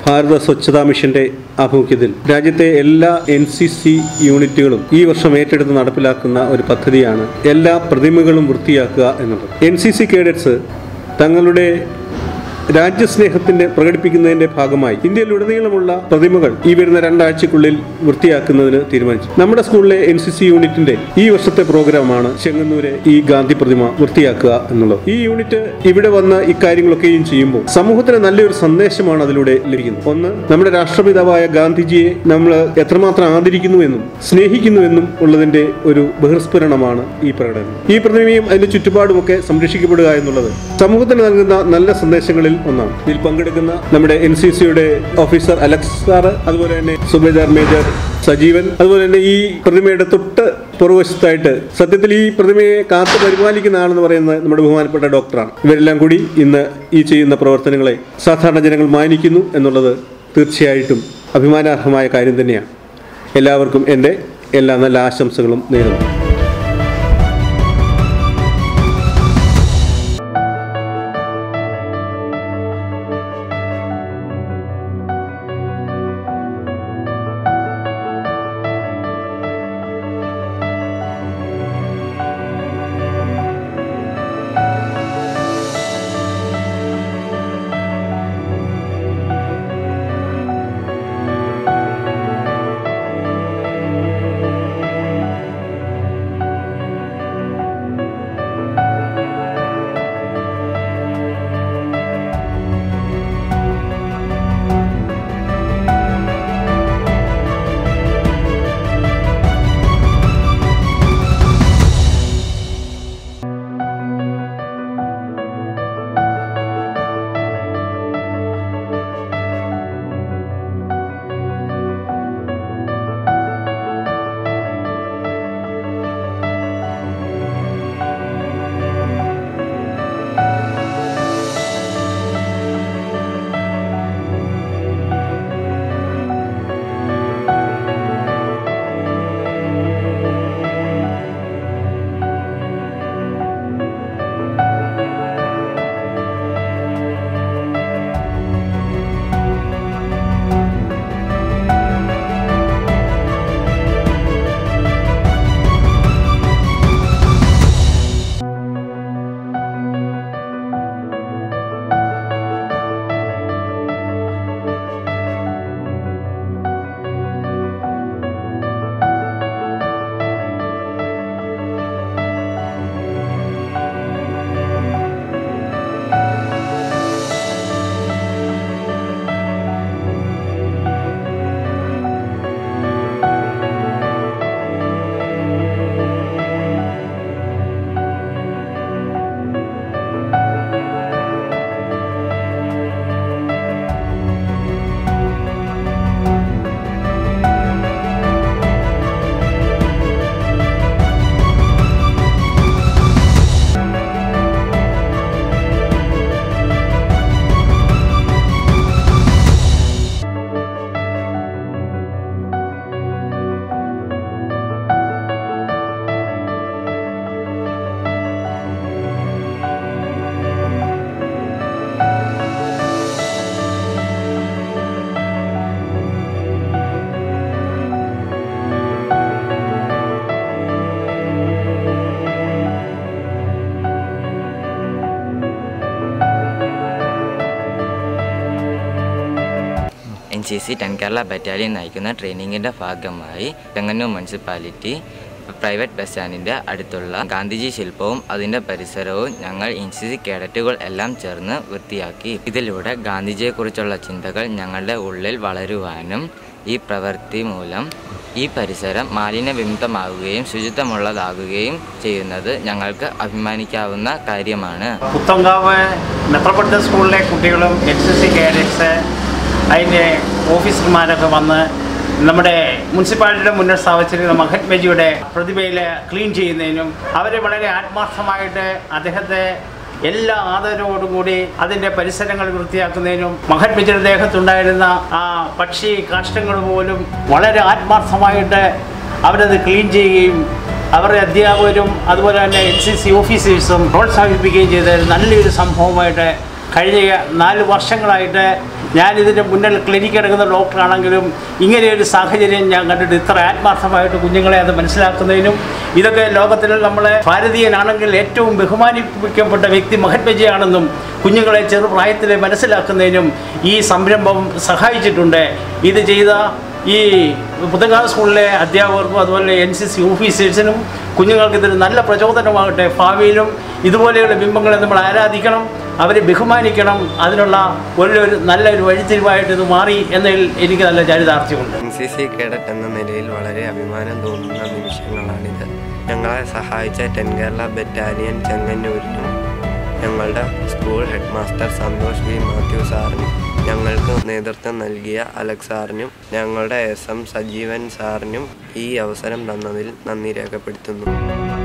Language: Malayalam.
ഭാരത സ്വച്ഛതാ മിഷന്റെ ആഭിമുഖ്യത്തിൽ രാജ്യത്തെ എല്ലാ എൻ സി സി യൂണിറ്റുകളും ഈ വർഷം ഏറ്റെടുത്ത് നടപ്പിലാക്കുന്ന ഒരു പദ്ധതിയാണ് എല്ലാ പ്രതിമകളും വൃത്തിയാക്കുക എന്നുള്ളത് എൻ സി സി കേഡറ്റ്സ് തങ്ങളുടെ രാജ്യസ്നേഹത്തിന്റെ പ്രകടിപ്പിക്കുന്നതിന്റെ ഭാഗമായി ഇന്ത്യയിലുടനീളമുള്ള പ്രതിമകൾ ഈ വരുന്ന രണ്ടാഴ്ചക്കുള്ളിൽ വൃത്തിയാക്കുന്നതിന് തീരുമാനിച്ചു നമ്മുടെ സ്കൂളിലെ എൻ സി സി യൂണിറ്റിന്റെ ഈ വർഷത്തെ പ്രോഗ്രാമാണ് ചെങ്ങന്നൂരെ ഈ ഗാന്ധി പ്രതിമ വൃത്തിയാക്കുക എന്നുള്ളത് ഈ യൂണിറ്റ് ഇവിടെ വന്ന് ഇക്കാര്യങ്ങളൊക്കെയും ചെയ്യുമ്പോൾ സമൂഹത്തിന് നല്ലൊരു സന്ദേശമാണ് അതിലൂടെ ലഭിക്കുന്നത് ഒന്ന് നമ്മുടെ രാഷ്ട്രപിതാവായ ഗാന്ധിജിയെ നമ്മൾ എത്രമാത്രം ആദരിക്കുന്നു എന്നും സ്നേഹിക്കുന്നു എന്നും ഉള്ളതിന്റെ ഒരു ബഹിർസ്ഫുരണമാണ് ഈ പ്രകടനം ഈ പ്രതിമയും അതിന്റെ ചുറ്റുപാടുമൊക്കെ സംരക്ഷിക്കപ്പെടുക എന്നുള്ളത് സമൂഹത്തിന് നൽകുന്ന നല്ല സന്ദേശങ്ങളിൽ ഒന്നാണ് ഇതിൽ പങ്കെടുക്കുന്ന നമ്മുടെ എൻ സി സിയുടെ ഓഫീസർ അലക്സ് സാറ് അതുപോലെ തന്നെ സുബേദാർ മേജർ സജീവൻ അതുപോലെ തന്നെ ഈ പ്രതിമയുടെ തൊട്ട് പുറകുവശത്തായിട്ട് സത്യത്തിൽ ഈ പ്രതിമയെ കാത്തു പരിപാലിക്കുന്ന ആളെന്ന് പറയുന്നത് നമ്മുടെ ബഹുമാനപ്പെട്ട ഡോക്ടറാണ് ഇവരെല്ലാം കൂടി ഇന്ന് ഈ ചെയ്യുന്ന പ്രവർത്തനങ്ങളെ സാധാരണ ജനങ്ങൾ മാനിക്കുന്നു എന്നുള്ളത് തീർച്ചയായിട്ടും അഭിമാനാർഹമായ കാര്യം തന്നെയാണ് എല്ലാവർക്കും എൻ്റെ എല്ലാ നല്ല ആശംസകളും നേരുന്നു N C C ten Kerala battalion നയിക്കുന്ന ട്രെയിനിങ്ങിൻ്റെ ഭാഗമായി ചെങ്ങന്നൂർ മുനിസിപ്പാലിറ്റി പ്രൈവറ്റ് ബസ് സ്റ്റാൻഡിൻ്റെ അടുത്തുള്ള ഗാന്ധിജി ശില്പവും അതിൻ്റെ പരിസരവും ഞങ്ങൾ എൻ സി സി കേഡറ്റുകൾ എല്ലാം ചേർന്ന് വൃത്തിയാക്കി ഇതിലൂടെ ഗാന്ധിജിയെക്കുറിച്ചുള്ള ചിന്തകൾ ഞങ്ങളുടെ ഉള്ളിൽ വളരുവാനും ഈ പ്രവൃത്തി മൂലം ഈ പരിസരം മാലിന്യവിമുക്തമാവുകയും ശുചിത്വമുള്ളതാകുകയും ചെയ്യുന്നത് ഞങ്ങൾക്ക് അഭിമാനിക്കാവുന്ന കാര്യമാണ് പുത്തങ്കാവ് മെട്രോപൊളിറ്റൻ സ്കൂളിലെ കുട്ടികളും എൻ സി സി കേഡറ്റ്സ് അതിൻ്റെ ഓഫീസർമാരൊക്കെ വന്ന് നമ്മുടെ മുനിസിപ്പാലിറ്റിയുടെ മുന്നിൽ സ്ഥാപിച്ചിരിക്കുന്ന മഹത്മജിയുടെ പ്രതിഭയിൽ ക്ലീൻ ചെയ്യുന്നതിനും അവരെ വളരെ ആത്മാർത്ഥമായിട്ട് അദ്ദേഹത്തെ എല്ലാ ആദരവോടും കൂടി അതിൻ്റെ പരിസരങ്ങൾ വൃത്തിയാക്കുന്നതിനും മഹത്മജിയുടെ ദേഹത്തുണ്ടായിരുന്ന ആ പക്ഷി കാഷ്ടങ്ങൾ പോലും വളരെ ആത്മാർത്ഥമായിട്ട് അവരത് ക്ലീൻ ചെയ്യുകയും അവരുടെ അധ്യാപകരും അതുപോലെ തന്നെ എൻ സി സി ഓഫീസേഴ്സും പ്രോത്സാഹിപ്പിക്കുകയും ചെയ്ത നല്ലൊരു സംഭവമായിട്ട് കഴിഞ്ഞ നാല് വർഷങ്ങളായിട്ട് ഞാൻ ഇതിൻ്റെ മുന്നിൽ ക്ലിനിക്ക് എടുക്കുന്ന ഡോക്ടറാണെങ്കിലും ഇങ്ങനെയൊരു സാഹചര്യം ഞാൻ കണ്ടിട്ട് ഇത്ര ആത്മാർത്ഥമായിട്ട് കുഞ്ഞുങ്ങളെ അത് മനസ്സിലാക്കുന്നതിനും ഇതൊക്കെ ലോകത്തിൽ നമ്മളെ ഭാരതീയനാണെങ്കിൽ ഏറ്റവും ബഹുമാനിപ്പിക്കപ്പെട്ട വ്യക്തി മഹത്മജിയാണെന്നും കുഞ്ഞുങ്ങളെ ചെറുപ്രായത്തിൽ മനസ്സിലാക്കുന്നതിനും ഈ സംരംഭം സഹായിച്ചിട്ടുണ്ട് ഇത് ചെയ്ത ഈ പുത്തങ്കാവ് സ്കൂളിലെ അധ്യാപകർക്കും അതുപോലെ എൻ സി സി ഓഫീസേഴ്സിനും കുഞ്ഞുങ്ങൾക്ക് ഇതൊരു നല്ല പ്രചോദനമാകട്ടെ ഭാവിയിലും ഇതുപോലെയുള്ള ബിംബങ്ങളെ നമ്മൾ ആരാധിക്കണം അവരെ ബഹുമാനിക്കണം അതിനുള്ള ഒരു ഒരു നല്ലൊരു വഴിത്തിരിവായിട്ട് ഇത് മാറി എന്നതിൽ എനിക്ക് നല്ല ചരിതാർത്ഥ്യമുണ്ട് എൻ സി സി കേഡറ്റ് എന്ന നിലയിൽ വളരെ അഭിമാനം തോന്നുന്ന നിമിഷങ്ങളാണിത് ഞങ്ങളെ സഹായിച്ച ടെൻ കേരള ബറ്റാലിയൻ ചെങ്ങന്നൂരിനും ഞങ്ങളുടെ school head master Santhosh V Mathew സാറിനും ഞങ്ങൾക്ക് നേതൃത്വം നൽകിയ അലക്സ് സാറിനും ഞങ്ങളുടെ എസ് എം സജീവൻ സാറിനും ഈ അവസരം തന്നതിൽ നന്ദി രേഖപ്പെടുത്തുന്നു